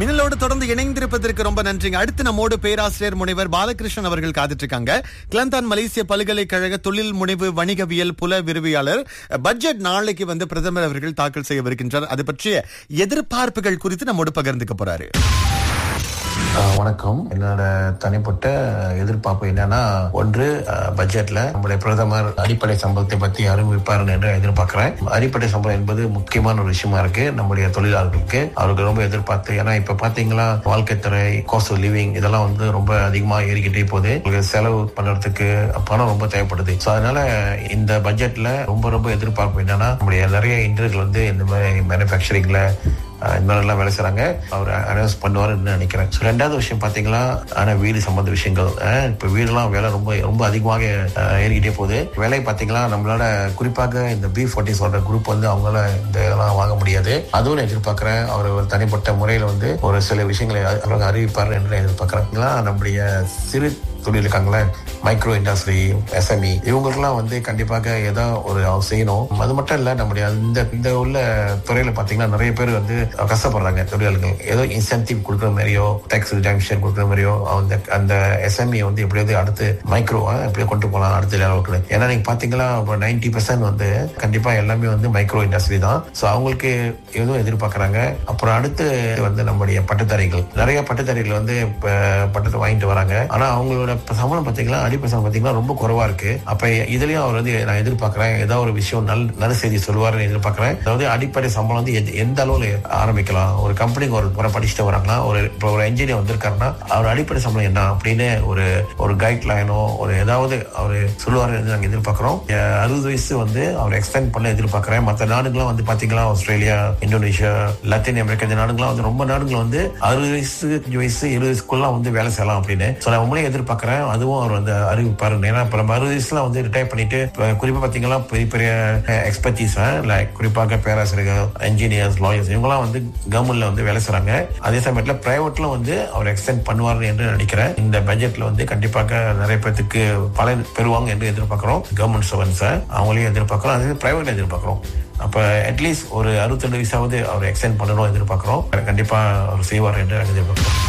மின்னலோடு தொடர்ந்து இணைந்திருப்பதற்கு ரொம்ப நன்றிங்க அடுத்து நம்மோடு பேராசிரியர் முனைவர் பாலகிருஷ்ணன் அவர்கள் காத்துட்டு இருக்காங்க கிளந்தான் மலேசிய பல்கலைக்கழக தொழில் முனைவு வணிகவியல் புல விரிவியாளர் பட்ஜெட் நாளைக்கு வந்து பிரதமர் அவர்கள் தாக்கல் செய்யவிருக்கின்றார் அது பற்றிய எதிர்பார்ப்புகள் குறித்து நம்மோடு பகிர்ந்துக்க போறாரு ஆஹ் வணக்கம் என்னோட தனிப்பட்ட எதிர்பார்ப்பு என்னன்னா ஒன்று ஆஹ் பட்ஜெட்ல நம்முடைய பிரதமர் அடிப்படை சம்பளத்தை பத்தி அறிவிப்பார் என்று எதிர்பார்க்கிறேன் அடிப்படை சம்பளம் என்பது முக்கியமான ஒரு விஷயமா இருக்கு நம்முடைய தொழிலாளர்களுக்கு அவருக்கு ரொம்ப எதிர்பார்த்து ஏன்னா இப்ப பாத்தீங்களா வாழ்க்கை துறை காஸ்ட் ஆஃப் லிவிங் இதெல்லாம் வந்து ரொம்ப அதிகமா ஏறிக்கிட்டே போகுது உங்களுக்கு செலவு பண்றதுக்கு பணம் ரொம்ப தேவைப்படுது ஸோ அதனால இந்த பட்ஜெட்ல ரொம்ப ரொம்ப எதிர்பார்ப்பு என்னன்னா நம்முடைய நிறைய இன்டர்கள் வந்து இந்த மாதிரி மேனுஃபேக்சரிங்ல ஆஹ் இந்த மாதிரிலாம் வேலை செய்றாங்க அவர் அனௌன்ஸ் பண்ணுவாருன்னு நினைக்கிறேன் ஸோ ரெண்டாவது விஷயம் பாத்தீங்களா ஆனா வீடு சம்பந்த விஷயங்கள் ஆஹ் இப்ப வீடெல்லாம் வேலை ரொம்ப ரொம்ப அதிகமாக ஆஹ் ஏறிக்கிட்டே போகுது விலை பாத்தீங்களா நம்மளால குறிப்பாக இந்த பி ஃபார்ட்டி சொல்ற குரூப் வந்து அவங்களால இந்த இதெல்லாம் வாங்க முடியாது அதுவும் நான் எதிர்பார்க்கிறேன் அவர் ஒரு தனிப்பட்ட முறையில வந்து ஒரு சில விஷயங்களை அவங்க அறிவிப்பார் என்று நான் எதிர்பார்க்கிறேன் நம்முடைய சிறு தொழில் இருக்காங்களே மைக்ரோ இண்டஸ்ட்ரி எஸ்எம்இ இவங்களுக்குலாம் வந்து கண்டிப்பாக ஏதோ ஒரு அவங்க செய்யணும் அது மட்டும் இல்ல நம்முடைய இந்த இந்த உள்ள துறையில பாத்தீங்கன்னா நிறைய பேர் வந்து கஷ்டப்படுறாங்க தொழிலாளர்கள் ஏதோ இன்சென்டிவ் கொடுக்குற மாதிரியோ டேக்ஸ் ரிடம்ஷன் கொடுக்குற மாதிரியோ அந்த அந்த எஸ்எம்இ வந்து எப்படியாவது அடுத்து மைக்ரோ எப்படியோ கொண்டு போகலாம் அடுத்த லெவலுக்கு ஏன்னா நீங்க பாத்தீங்களா இப்போ நைன்டி பர்சன்ட் வந்து கண்டிப்பா எல்லாமே வந்து மைக்ரோ இண்டஸ்ட்ரி தான் ஸோ அவங்களுக்கு எதுவும் எதிர்பார்க்கறாங்க அப்புறம் அடுத்து வந்து நம்முடைய பட்டதாரிகள் நிறைய பட்டதாரிகள் வந்து இப்ப பட்டத்தை வாங்கிட்டு வராங்க ஆனா அவங்களோட சம்பளம் பாத்தீங்களா அடிப்படை சம்பளம் பாத்தீங்கன்னா ரொம்ப குறைவா இருக்கு அப்ப இதுலயும் அவர் வந்து நான் எதிர்பார்க்கிறேன் ஏதாவது ஒரு விஷயம் நல் நல்ல செய்தி சொல்லுவாருன்னு எதிர்பார்க்கிறேன் அதாவது அடிப்படை சம்பளம் வந்து எந்த- எந்த அளவுல ஆரம்பிக்கலாம் ஒரு கம்பெனிக்கு ஒரு முறை படிச்சுட்டு வராங்களா ஒரு இப்போ ஒரு இன்ஜினியர் வந்திருக்காருன்னா அவர் அடிப்படை சம்பளம் என்ன அப்படின்னு ஒரு ஒரு கைட் லைனோ ஒரு ஏதாவது அவர் சொல்லுவாரு நாங்க எதிர்பார்க்கிறோம் அஹ் அறுபது வயசு வந்து அவர் எக்ஸ்டெண்ட் பண்ண எதிர்பார்க்கிறேன் மற்ற நாடுகள்லாம் வந்து பாத்தீங்களா ஆஸ்திரேலியா இந்தோனேஷியா லத்தீன் அமெரிக்கா இந்த நாடுகள்லாம் வந்து ரொம்ப நாடுகள் வந்து அறுபது வயசு அஞ்சு வயசு இருபது வயசுக்குள்ள வந்து வேலை செய்யலாம் அப்படின்னு ஸோ நான் உண்மையிலே எதிர்பார்க்கிறேன் அதுவும் அவர் வந்து அறிவிப்பாரு ஏன்னா இப்போ நம்ம அறுபது வயசுல வந்து ரிட்டையர் பண்ணிட்டு இப்ப குறிப்பா பாத்தீங்கன்னா பெரிய பெரிய எக்ஸ்பர்டீஸ் லைக் குறிப்பாக பேராசிரியர்கள் இன்ஜினியர்ஸ் லாயர்ஸ் இவங்கலாம் வந்து கவர்மெண்ட்ல வந்து வேலை செய்றாங்க அதே சமயத்துல பிரைவேட்ல வந்து அவர் எக்ஸ்டெண்ட் பண்ணுவார் என்று நினைக்கிறேன் இந்த பட்ஜெட்ல வந்து கண்டிப்பாக நிறைய பேத்துக்கு பலன் பெறுவாங்க என்று எதிர்பார்க்கிறோம் கவர்மெண்ட் சர்வன்ஸை அவங்களையும் எதிர்பார்க்கிறோம் அதே பிரைவேட் எதிர்பார்க்கிறோம் அப்ப அட்லீஸ்ட் ஒரு அறுபத்தி ரெண்டு வயசாவது அவர் எக்ஸ்டெண்ட் பண்ணணும் எதிர்பார்க்கிறோம் கண்டிப்பா அவர் செய்வார் என்று நாங்கள் எதிர்பார்க்கிறோம்